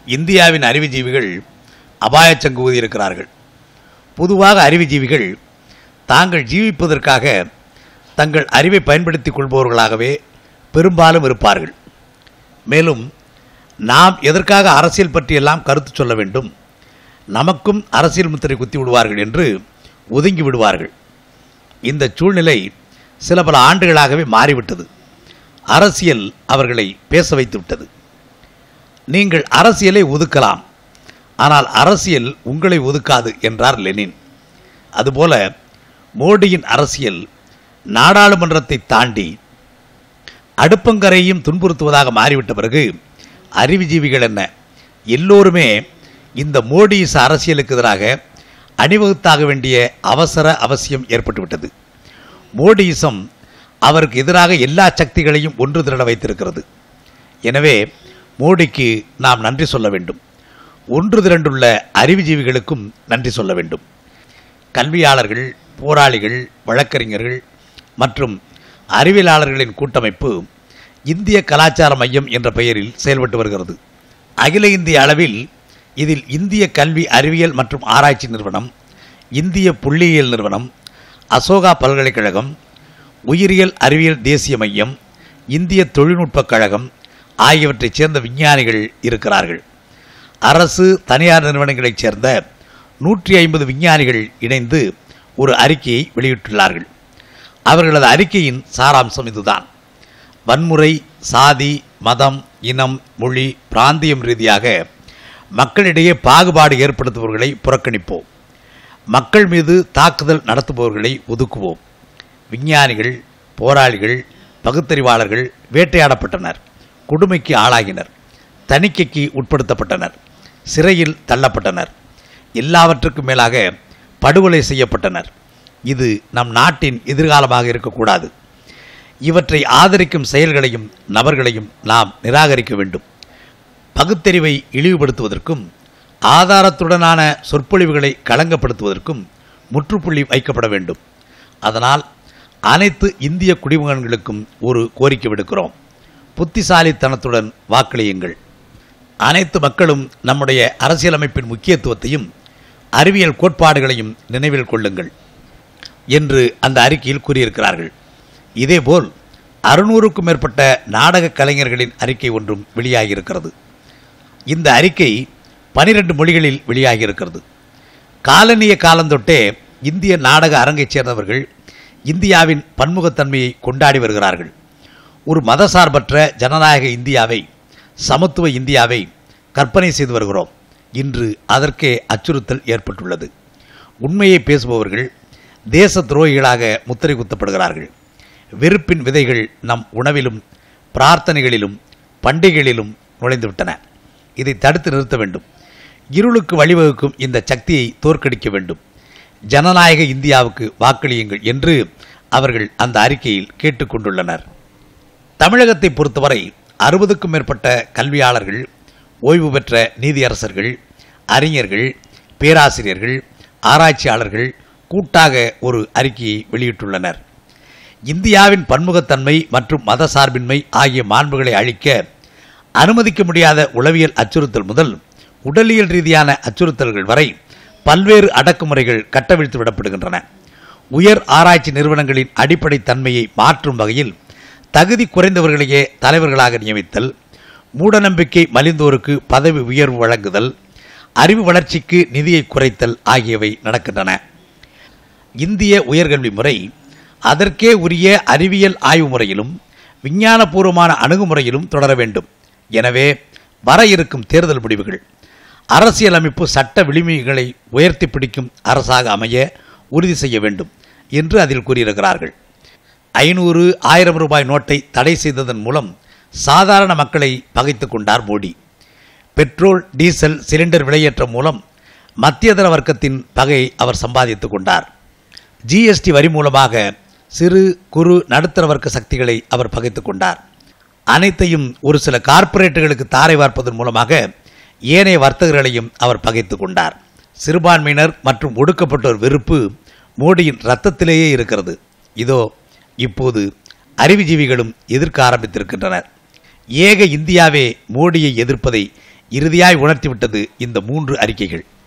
இந்தியாவின் அறிவுஜீவிகள் அபாயச்சங்கு ஊதியிருக்கிறார்கள் பொதுவாக அறிவுஜீவிகள் தாங்கள் ஜீவிப்பதற்காக தங்கள் அறிவை பயன்படுத்திக் கொள்பவர்களாகவே பெரும்பாலும் இருப்பார்கள் மேலும் நாம் எதற்காக அரசியல் பற்றியெல்லாம் கருத்து சொல்ல வேண்டும் நமக்கும் அரசியல் முத்திரை குத்தி விடுவார்கள் என்று ஒதுங்கி விடுவார்கள் இந்த சூழ்நிலை சில பல ஆண்டுகளாகவே மாறிவிட்டது அரசியல் அவர்களை பேச வைத்து விட்டது நீங்கள் அரசியலை ஒதுக்கலாம் ஆனால் அரசியல் உங்களை ஒதுக்காது என்றார் லெனின் அதுபோல மோடியின் அரசியல் நாடாளுமன்றத்தை தாண்டி அடுப்பங்கரையும் துன்புறுத்துவதாக மாறிவிட்ட பிறகு அறிவுஜீவிகள் என்ன எல்லோருமே இந்த மோடியிச அரசியலுக்கு எதிராக அணிவகுத்தாக வேண்டிய அவசர அவசியம் ஏற்பட்டுவிட்டது மோடியிசம் அவருக்கு எதிராக எல்லா சக்திகளையும் ஒன்று திரள வைத்திருக்கிறது எனவே மோடிக்கு நாம் நன்றி சொல்ல வேண்டும் ஒன்று திரண்டுள்ள அறிவுஜீவிகளுக்கும் நன்றி சொல்ல வேண்டும் கல்வியாளர்கள் போராளிகள் வழக்கறிஞர்கள் மற்றும் அறிவியலாளர்களின் கூட்டமைப்பு இந்திய கலாச்சார மையம் என்ற பெயரில் செயல்பட்டு வருகிறது அகில இந்திய அளவில் இதில் இந்திய கல்வி அறிவியல் மற்றும் ஆராய்ச்சி நிறுவனம் இந்திய புள்ளியியல் நிறுவனம் அசோகா பல்கலைக்கழகம் உயிரியல் அறிவியல் தேசிய மையம் இந்திய தொழில்நுட்பக் கழகம் ஆகியவற்றைச் சேர்ந்த விஞ்ஞானிகள் இருக்கிறார்கள் அரசு தனியார் நிறுவனங்களைச் சேர்ந்த நூற்றி ஐம்பது விஞ்ஞானிகள் இணைந்து ஒரு அறிக்கையை வெளியிட்டுள்ளார்கள் அவர்களது அறிக்கையின் சாராம்சம் இதுதான் வன்முறை சாதி மதம் இனம் மொழி பிராந்தியம் ரீதியாக மக்களிடையே பாகுபாடு ஏற்படுத்துபவர்களை புறக்கணிப்போம் மக்கள் மீது தாக்குதல் நடத்துபவர்களை ஒதுக்குவோம் விஞ்ஞானிகள் போராளிகள் பகுத்தறிவாளர்கள் வேட்டையாடப்பட்டனர் கொடுமைக்கு ஆளாகினர் தணிக்கைக்கு உட்படுத்தப்பட்டனர் சிறையில் தள்ளப்பட்டனர் எல்லாவற்றுக்கும் மேலாக படுகொலை செய்யப்பட்டனர் இது நம் நாட்டின் எதிர்காலமாக இருக்கக்கூடாது இவற்றை ஆதரிக்கும் செயல்களையும் நபர்களையும் நாம் நிராகரிக்க வேண்டும் பகுத்தறிவை இழிவுபடுத்துவதற்கும் ஆதாரத்துடனான சொற்பொழிவுகளை களங்கப்படுத்துவதற்கும் முற்றுப்புள்ளி வைக்கப்பட வேண்டும் அதனால் அனைத்து இந்திய குடிமகன்களுக்கும் ஒரு கோரிக்கை விடுக்கிறோம் புத்திசாலித்தனத்துடன் வாக்களியுங்கள் அனைத்து மக்களும் நம்முடைய அரசியலமைப்பின் முக்கியத்துவத்தையும் அறிவியல் கோட்பாடுகளையும் நினைவில் கொள்ளுங்கள் என்று அந்த அறிக்கையில் கூறியிருக்கிறார்கள் இதேபோல் அறுநூறுக்கும் மேற்பட்ட நாடக கலைஞர்களின் அறிக்கை ஒன்றும் வெளியாகியிருக்கிறது இந்த அறிக்கை பனிரெண்டு மொழிகளில் வெளியாகியிருக்கிறது காலனிய காலந்தொட்டே இந்திய நாடக அரங்கைச் சேர்ந்தவர்கள் இந்தியாவின் பன்முகத்தன்மையை கொண்டாடி வருகிறார்கள் ஒரு மதசார்பற்ற ஜனநாயக இந்தியாவை சமத்துவ இந்தியாவை கற்பனை செய்து வருகிறோம் இன்று அதற்கே அச்சுறுத்தல் ஏற்பட்டுள்ளது உண்மையை பேசுபவர்கள் தேச துரோகிகளாக முத்திரை குத்தப்படுகிறார்கள் வெறுப்பின் விதைகள் நம் உணவிலும் பிரார்த்தனைகளிலும் பண்டிகைகளிலும் நுழைந்துவிட்டன இதை தடுத்து நிறுத்த வேண்டும் இருளுக்கு வழிவகுக்கும் இந்த சக்தியை தோற்கடிக்க வேண்டும் ஜனநாயக இந்தியாவுக்கு வாக்களியுங்கள் என்று அவர்கள் அந்த அறிக்கையில் கேட்டுக்கொண்டுள்ளனர் தமிழகத்தை பொறுத்தவரை அறுபதுக்கும் மேற்பட்ட கல்வியாளர்கள் ஓய்வு பெற்ற நீதியரசர்கள் அறிஞர்கள் பேராசிரியர்கள் ஆராய்ச்சியாளர்கள் கூட்டாக ஒரு அறிக்கையை வெளியிட்டுள்ளனர் இந்தியாவின் பன்முகத்தன்மை மற்றும் மதசார்பின்மை ஆகிய மாண்புகளை அளிக்க அனுமதிக்க முடியாத உளவியல் அச்சுறுத்தல் முதல் உடலியல் ரீதியான அச்சுறுத்தல்கள் வரை பல்வேறு அடக்குமுறைகள் கட்டவிழ்த்து விடப்படுகின்றன உயர் ஆராய்ச்சி நிறுவனங்களின் அடிப்படை தன்மையை மாற்றும் வகையில் தகுதி குறைந்தவர்களையே தலைவர்களாக நியமித்தல் மூடநம்பிக்கை மலிந்தோருக்கு பதவி உயர்வு வழங்குதல் அறிவு வளர்ச்சிக்கு நிதியை குறைத்தல் ஆகியவை நடக்கின்றன இந்திய உயர்கல்வி முறை அதற்கே உரிய அறிவியல் ஆய்வு முறையிலும் விஞ்ஞானபூர்வமான அணுகுமுறையிலும் தொடர வேண்டும் எனவே வர இருக்கும் தேர்தல் முடிவுகள் அரசியலமைப்பு சட்ட விளிம்புகளை உயர்த்தி பிடிக்கும் அரசாக அமைய உறுதி செய்ய வேண்டும் என்று அதில் கூறியிருக்கிறார்கள் ஐநூறு ஆயிரம் ரூபாய் நோட்டை தடை செய்ததன் மூலம் சாதாரண மக்களை பகைத்து கொண்டார் மோடி பெட்ரோல் டீசல் சிலிண்டர் விலையேற்றம் மூலம் மத்தியதர வர்க்கத்தின் பகையை அவர் சம்பாதித்துக் கொண்டார் ஜிஎஸ்டி வரி மூலமாக சிறு குறு நடுத்தர வர்க்க சக்திகளை அவர் பகைத்துக் கொண்டார் அனைத்தையும் ஒரு சில கார்ப்பரேட்டுகளுக்கு தாரை வார்ப்பதன் மூலமாக ஏனைய வர்த்தகர்களையும் அவர் பகைத்துக் கொண்டார் சிறுபான்மையினர் மற்றும் ஒடுக்கப்பட்டோர் வெறுப்பு மோடியின் ரத்தத்திலேயே இருக்கிறது இதோ இப்போது அறிவுஜீவிகளும் எதிர்க்க ஆரம்பித்திருக்கின்றனர் ஏக இந்தியாவே மோடியை எதிர்ப்பதை இறுதியாய் உணர்த்திவிட்டது இந்த மூன்று அறிக்கைகள்